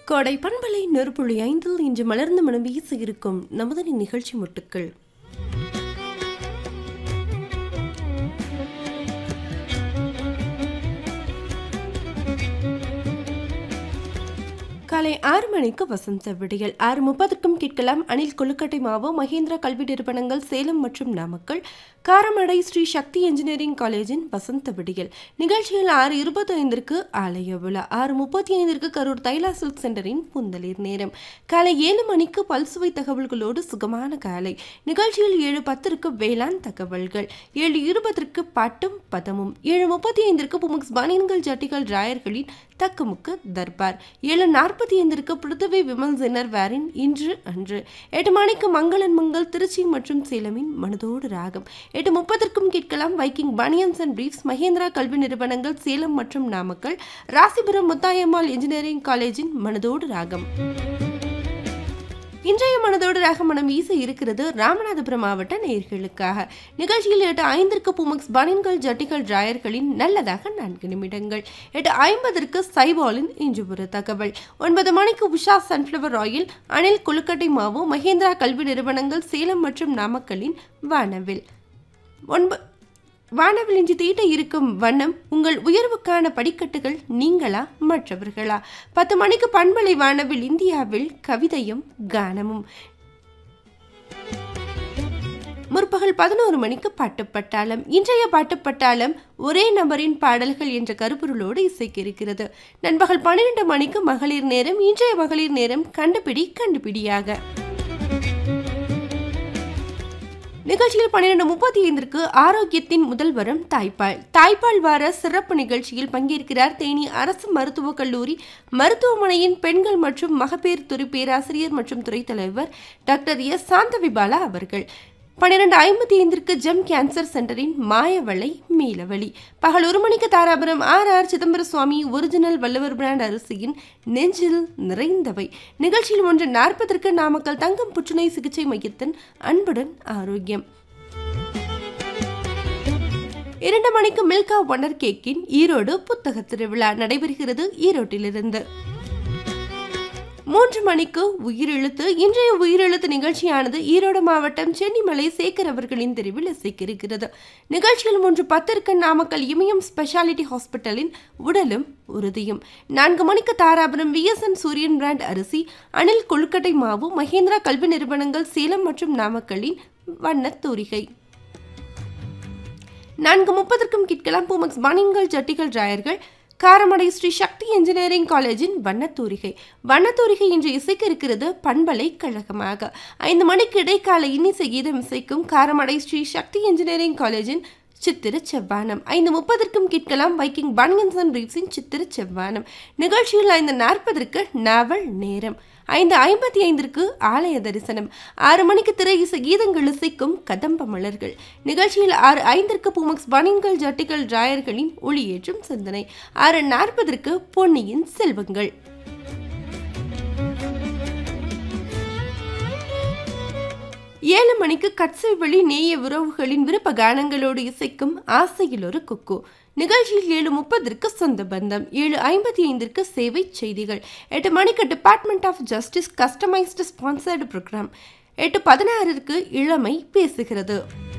கோடை பண்பலை நெருப்புள்ளி ஐந்தில் இன்று மலர்ந்து மனம் வீசி இருக்கும் நமதனி நிகழ்ச்சி முட்டுக்கள் காலை ஆறு மணிக்கு வசந்த விடியல் ஆறு முப்பதுக்கும் கேட்கலாம் அணில் கொழுக்கட்டை மாவு மகேந்திரா கல்வி நிறுவனங்கள் சேலம் மற்றும் நாமக்கல் காரமடை ஸ்ரீ சக்தி இன்ஜினியரிங் காலேஜின் வசந்த விடியல் நிகழ்ச்சியில் ஆறு இருபத்தி ஐந்திற்கு ஆலய விழா ஆறு முப்பத்தி ஐந்திற்கு கரூர் தைலா சில்க் சென்டரின் புந்தளிர் நேரம் காலை ஏழு மணிக்கு பல்சுவை தகவல்களோடு சுகமான காலை நிகழ்ச்சியில் ஏழு பத்திற்கு வேளாண் தகவல்கள் ஏழு இருபதற்கு பாட்டும் பதமும் ஏழு முப்பத்தி ஐந்திற்கு புமுக்ஸ் பனியன்கள் ஜட்டிகள் ராயர்களின் தக்குமுக்கு தர்பார் ஏழு நாற்பத்தி ஐந்திற்கு பிருத்திவி விமல் ஜெனர் வேரின் இன்று அன்று எட்டு மணிக்கு மங்களன் மங்கள் திருச்சி மற்றும் சேலமின் மனதோடு ராகம் எட்டு முப்பதற்கும் கேட்கலாம் Viking banians and briefs Mahendra கல்வி நிறுவனங்கள் சேலம் மற்றும் நாமக்கல் ராசிபுரம் முத்தாயம்மாள் இன்ஜினியரிங் காலேஜின் மனதோடு ராகம் இன்றைய மனதோடு ராகமனம் வீச இருக்கிறது ராமநாதபுரம் மாவட்ட நேயர்களுக்காக நிகழ்ச்சியில் எட்டு ஐந்திற்கு புமக்ஸ் பனின்கள் ஜட்டிகள் டிராயர்களின் நல்லதாக நான்கு நிமிடங்கள் எட்டு ஐம்பதற்கு சைபாலின் இன்று ஒரு தகவல் ஒன்பது மணிக்கு உஷா சன்ஃப்ளவர் ஆயில் அணில் கொழுக்கட்டை மாவு மகேந்திரா கல்வி நிறுவனங்கள் சேலம் மற்றும் நாமக்கலின் வானவில் ஒன்ப வானவில் இன்று தீட்ட இருக்கும் வண்ணம் உங்கள் உயர்வுக்கான படிக்கட்டுகள் நீங்களா மற்றவர்களா பத்து மணிக்கு பண்பலை வானவில் இந்தியாவில் கவிதையும் கானமும் முற்பகல் பதினோரு மணிக்கு பாட்டுப்பட்டாளம் இன்றைய பாட்டுப்பட்டாளம் ஒரே நபரின் பாடல்கள் என்ற கருப்பொருளோடு இசைக்க இருக்கிறது நண்பகல் பன்னிரண்டு மணிக்கு மகளிர் நேரம் இன்றைய மகளிர் நேரம் கண்டுபிடி கண்டுபிடியாக நிகழ்ச்சியில் பன்னிரண்டு முப்பத்தி ஐந்திற்கு ஆரோக்கியத்தின் முதல் வரம் தாய்ப்பால் தாய்ப்பால் வார சிறப்பு நிகழ்ச்சியில் பங்கேற்கிறார் தேனி அரசு மருத்துவக் கல்லூரி மருத்துவமனையின் பெண்கள் மற்றும் மகப்பேறு துறை பேராசிரியர் மற்றும் துறை தலைவர் டாக்டர் எஸ் சாந்தவிபாலா அவர்கள் பன்னிரண்டு ஐம்பத்தி ஐந்திற்கு ஜெம் கேன்சர் சென்டரின் மாயவளை மீளவழி பகல் ஒரு மணிக்கு Dharapuram R R Chidambara Swami original Valluvar brand அரிசியின் நெஞ்சில் நிறைந்தவை நிகழ்ச்சியில் ஒன்று நாற்பதற்கு நாமக்கல் தங்கம் புற்றுநோய் சிகிச்சை மையத்தின் அன்புடன் ஆரோக்கியம் இரண்டு மணிக்கு மில்கா ஒண்டர் கேக்கின் ஈரோடு புத்தக திருவிழா நடைபெறுகிறது ஈரோட்டிலிருந்து மூன்று மணிக்கு உயிரெழுத்து இன்றைய உயிரெழுத்து நிகழ்ச்சியானது ஈரோடு மாவட்டம் சென்னிமலை சேகர் அவர்களின் தெருவில் இசைக்கிறது நிகழ்ச்சியில் மூன்று பத்திற்கு நாமக்கல் இமயம் ஸ்பெஷாலிட்டி ஹாஸ்பிட்டலின் உடலும் உறுதியும் நான்கு மணிக்கு தாராபுரம் விஎஸ்என் சூரியன் பிராண்ட் அரிசி அணில் கொழுக்கட்டை மாவு மகேந்திரா கல்வி நிறுவனங்கள் சேலம் மற்றும் நாமக்கல்லின் வண்ணத் தூரிகை நான்கு முப்பதற்கும் கேட்கலாம் பூமக்ஸ் பனியன்கள் ஜட்டிகள் டிராயர்கள் காரமடை ஸ்ரீ சக்தி இன்ஜினியரிங் காலேஜின் வண்ணத்தூரிகை வண்ணத்தூரிகை இன்று இசைக்க இருக்கிறது பண்பலை கழகமாக ஐந்து மணிக்கு இடைக்கால இன்னிசை கீதம் இசைக்கும் காரமடை ஸ்ரீ சக்தி இன்ஜினியரிங் காலேஜின் சித்திர செவ்வானம் ஐந்து முப்பதற்கும் கேட்கலாம் வைக்கிங் பன்கன்ஸ் அண்ட் ரீவ்ஸின் சித்திர செவ்வானம் நிகழ்ச்சியில் ஐந்து நாற்பதற்கு நாவல் நேரம் ஐந்து ஐம்பத்தி ஐந்திற்கு ஆலய தரிசனம் ஆறு மணிக்கு திரை இசை கீதங்கள் இசைக்கும் கதம்ப மலர்கள் நிகழ்ச்சியில் ஆறு ஐந்திற்கு பூமக்ஸ் பனின்கள் ஜட்டிகள் டிராயர்களின் ஒளியேற்றும் சிந்தனை ஆறு நாற்பதற்கு பொன்னியின் செல்வங்கள் ஏழு மணிக்கு கட்சை நேய உறவுகளின் விருப்ப கானங்களோடு இசைக்கும் ஆசையில் ஒரு குக்கு நிகழ்ச்சியில் ஏழு முப்பதற்கு சொந்த பந்தம் ஏழு ஐம்பத்தி ஐந்திற்கு சேவை செய்திகள் எட்டு மணிக்கு department of justice customised sponsored programme எட்டு பதினாறிற்கு இளமை பேசுகிறது